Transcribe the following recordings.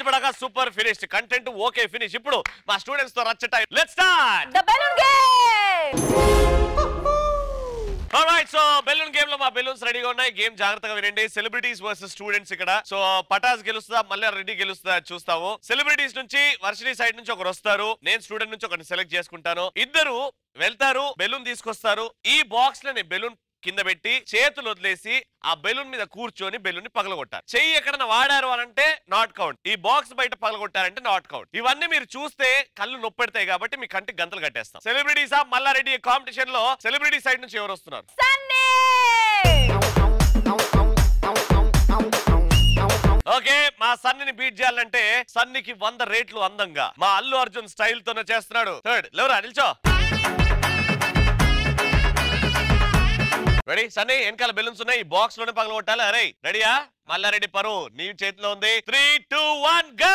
బడగా super finish content okay finish ఇప్పుడు మా students తో రచ్చట let's start the balloon game right so balloon game లో మా బెలూన్స్ రెడీగా ఉన్నాయి గేమ్ జాగ్రత్తగా వినండి సెలబ్రిటీస్ వర్సెస్ స్టూడెంట్స్ ఇక్కడ సో పటాస్ గెలుస్తుందా మళ్ళీ రెడ్డి గెలుస్తుందా చూస్తాము సెలబ్రిటీస్ నుంచి వర్షిని సైడ్ నుంచి ఒకరు వస్తారు నేను స్టూడెంట్ నుంచి ఒకరిని సెలెక్ట్ చేసుకుంటాను ఇద్దరు వెళ్తారు బెలూన్ తీసుకొస్తారు ఈ బాక్స్ లోని బెలూన్ కింద పెట్టి చేతులు వదిలేసి ఆ బెలూన్ మీద కూర్చొని బెలూన్ ని పగలగొట్టారు చెయ్యి ఎక్కడైనా వాడారు అని అంటే నాట్ కౌంట్ ఈ బాక్స్ బయట పగలగొట్టారంటే నాట్ కౌంట్ ఇవన్నీ మీరు చూస్తే కళ్ళు నొప్పెడతాయి కాబట్టి మీ కంటికి గంతలు కట్టేస్తాం సెలబ్రిటీస్ ఆఫ్ మల్లారెడ్డి కాంపిటీషన్ లో సెలబ్రిటీ సైడ్ నుంచి ఎవరు వస్తున్నారు సన్నీ ఓకే మా సన్నిని బీట్ చేయాలంటే సన్నికి వంద రేట్లు అందంగా మా అల్లు అర్జున్ స్టైల్ తోనే చేస్తున్నాడు థర్డ్ లేవరా నిల్చో రెడీ సన్నీ వెనకాల బెలూన్స్ ఉన్నాయి ఈ బాక్స్ లోనే పగల కొట్టాలి అరే రెడీయా మల్లారెడ్డి పరు నీ చేతిలో ఉంది త్రీ టూ వన్ గో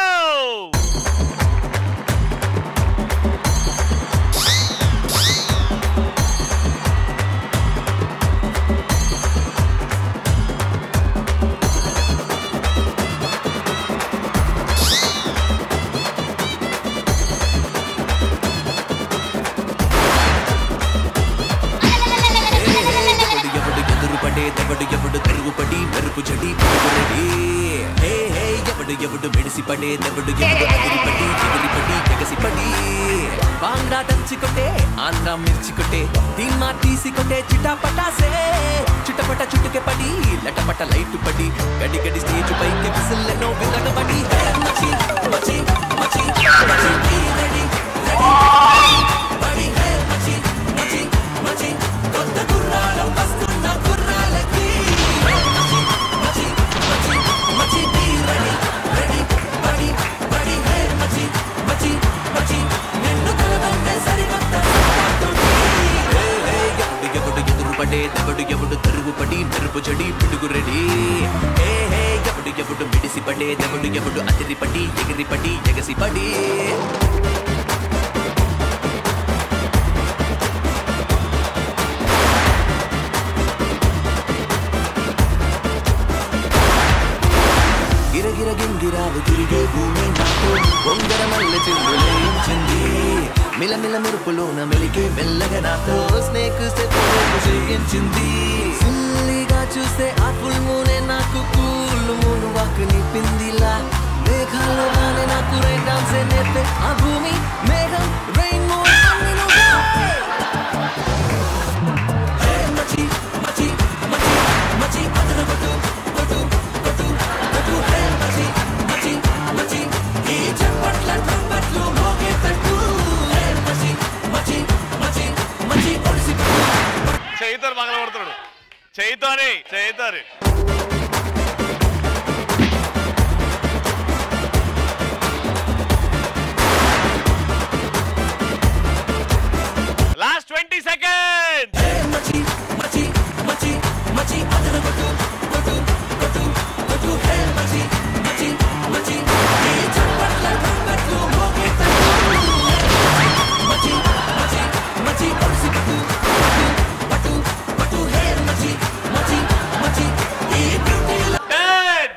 ఎవడు ఎవడు ఎదురు పడే దవడు ఎవడు తిరుగుపడి మెరుపు జడి పెరుగురడి హే హే ఎవడు ఎవడు మెడిసి పడే దవడు ఎవడు అదిరిపడి ఎగిరిపడి ఎగసిపడి బాంగ్లా దంచి కొట్టే ఆంధ్ర మిర్చి కొట్టే ధీమా తీసి కొట్టే చిటా పటాసే చిటపట చుట్టుకే పడి లటపట లైట్ పడి గడి గడి స్టేజ్ పైకి విసిల్లెనో విరగబడి హే మచి మచి మచి మచి రెడీ రెడీ హే మచి మచి మచి కొత్త గుర్రాలు వస్తున్న గుర్రాలకి మచి మచి మచి మచి be ready ready buddy buddy హే మచి మచి మచి నిన్ను కలవంటే సరికొత్త హే హే ఎవడు ఎవడు ఎదురు పడే దవడు ఎవడు తిరుగుపడి మెరుపు జడి పిడుగు రెడీ హే హే ఎవడు ఎవడు మిడిసి పడే దవడు ఎవడు అదిరిపడి ఎగిరిపడి ఎగసిపడి గిరగిర గింగిరాలు తిరిగే భూమి నాకు వంగర మల్లె చిందులేయించింది మిలమిల మెరుపులోన మెలికే మెల్లగా నాతో స్నేక్ స్టెప్ చేయించింది సిల్లిగా చూస్తే ఆ ఫుల్ మూనే నాకు కూల్ మూను వాకు నిపిందిలా మేఘాల్లో గానే నాకు రైన్ డాన్స్ నేర్పే ఆ భూమి మేఘం రైన్ మో మచి మచి మచి మచి అతను కొట్టు కొట్టు కొట్టు కొట్టు హే మచి మచి మచి ఈ చప్పట్ల ట్రంపెట్లు మోగేటట్టు హే మచి మచి మచి మచి ఒడిసి చేయితో పగల కొడుతున్నాడు చేయితోని చేయితోని లాస్ట్ ట్వంటీ సెకండ్ హే మచి మచి మచి మచి అతను కొట్టు కొట్టు కొట్టు కొట్టు హే మచి మచి మచి ఈ చప్పట్ల ట్రంపెట్లు మోగేటట్టు హే మచి మచి మచి ఒడిసి పట్టు పట్టు పట్టు హే మచి మచి మచి ఈ బ్యూటీల ten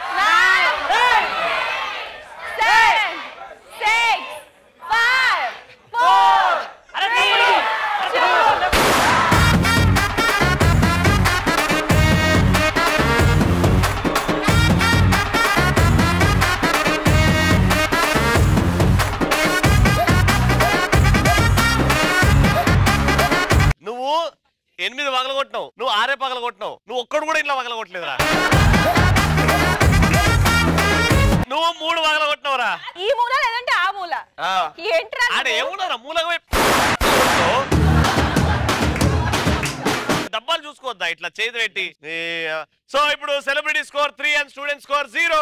seven six five four నువ్వు ఎనిమిది పగల కొట్టినావు నువ్వు ఆరే పగల కొట్టినావు నువ్వు ఒక్కడు కూడా ఇంట్లో పగల కొట్టలేదురా నువ్వు మూడు పగల కొట్టినవురా ఈ మూల లేదంటే ఆ మూల ఆ. ఏంట్రా ఆడ నువ్వు? ఏమున్నారా మూలగా పోయి డబ్బాలు చూసుకోవద్దా ఇట్లా చేతి పెట్టి సో ఇప్పుడు celebrity score three and student score zero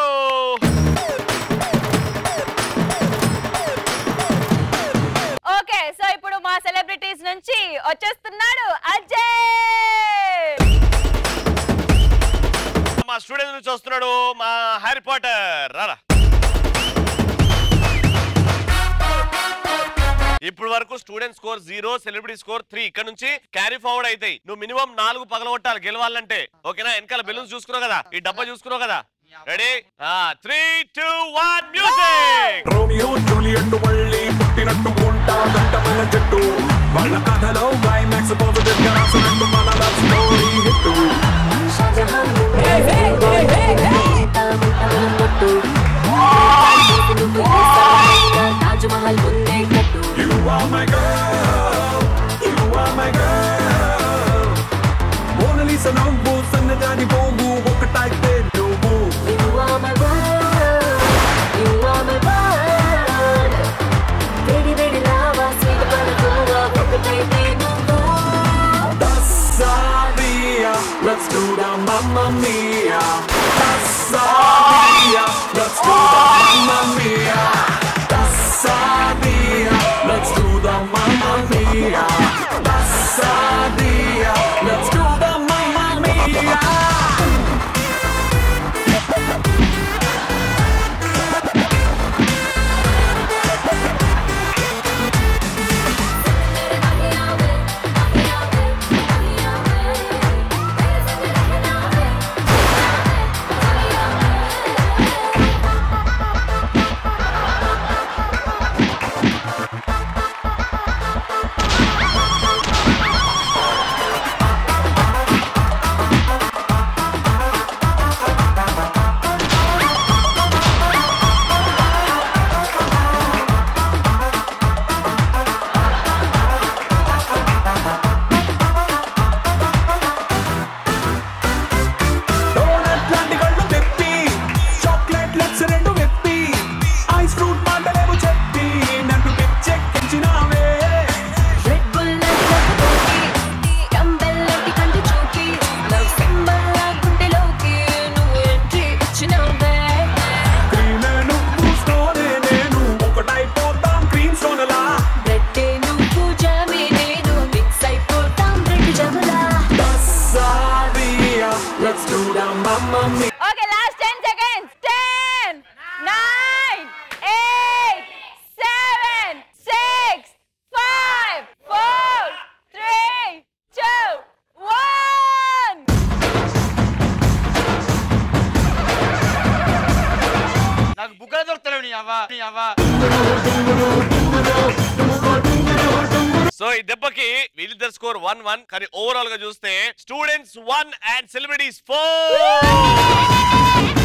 okay so ఇప్పుడు మా సెలబ్రిటీస్ నుంచి వచ్చేస్తున్నాడు అజయ్ మా స్టూడెంట్ నుంచి వస్తున్నాడు మా హ్యారీ పాటర్ రారా ఇప్పుడు వరకు student score zero celebrity score three ఇక్కడ నుంచి క్యారీ ఫార్వర్డ్ అవుతాయి నువ్వు మినిమం నాలుగు పగలగొట్టాలి గెలవాలంటే ఓకేనా వెనకాల బెలూన్స్ చూసుకున్నావు కదా ఈ డబ్బా చూసుకున్నావు కదా ready three two one music Romeo Juliet మళ్ళీ పుట్టినట్టు ఉంటాదంట మన జట్టు వాళ్ళ కథలో క్లైమాక్స్ పాజిటివ్ గా రాసినట్టు మన లవ్ స్టోరీ హిట్ తాజ్మహల్ ముందే కట్టు You are my girl, you are my girl. మోనలీస నవ్వు సన్నజాని పోవు ఒకటైతే నువ్వు You are my world, you are my world. వేడి వేడి లావా స్వీట్ పలుకువా ఒకటైతే నువ్వు Tassadia, let's do the mamma mia. Tassadia, let's do the mamma mia. Tassadia, let's do the mamma mia. Tassadia, let's do the mamma mia. Donut లాంటి కళ్ళు తెప్పి chocolate let's రెండు వెప్పి ice fruit మాటలేవు చెప్పి నన్ను పిచ్చెక్కించినావే Red Bull తోటి dumbbell లాంటి కంటి చూకి లవ్ సింబల్ లా గుండెలోకి నువ్వు ఎంట్రీ ఇచ్చినావే క్రీమే నువ్వు స్టోనే నేను ఒకటైపోతాం క్రీమ్ స్టోనలా బ్రెడ్ నువ్వు జామే నేను మిక్స్ అయిపోతాం బ్రెడ్ జములా Tassadia, let's do the mamma mia. Okay last ten seconds ten nine eight seven six five four three two one నాకు బుగ్గలు దొరుకుతలేవు నీ అవ్వ నీ అవ్వ సో ఈ దెబ్బకి వీళ్ళిద్దరు స్కోర్ వన్ వన్ కానీ ఓవరాల్ గా చూస్తే students one and celebrities four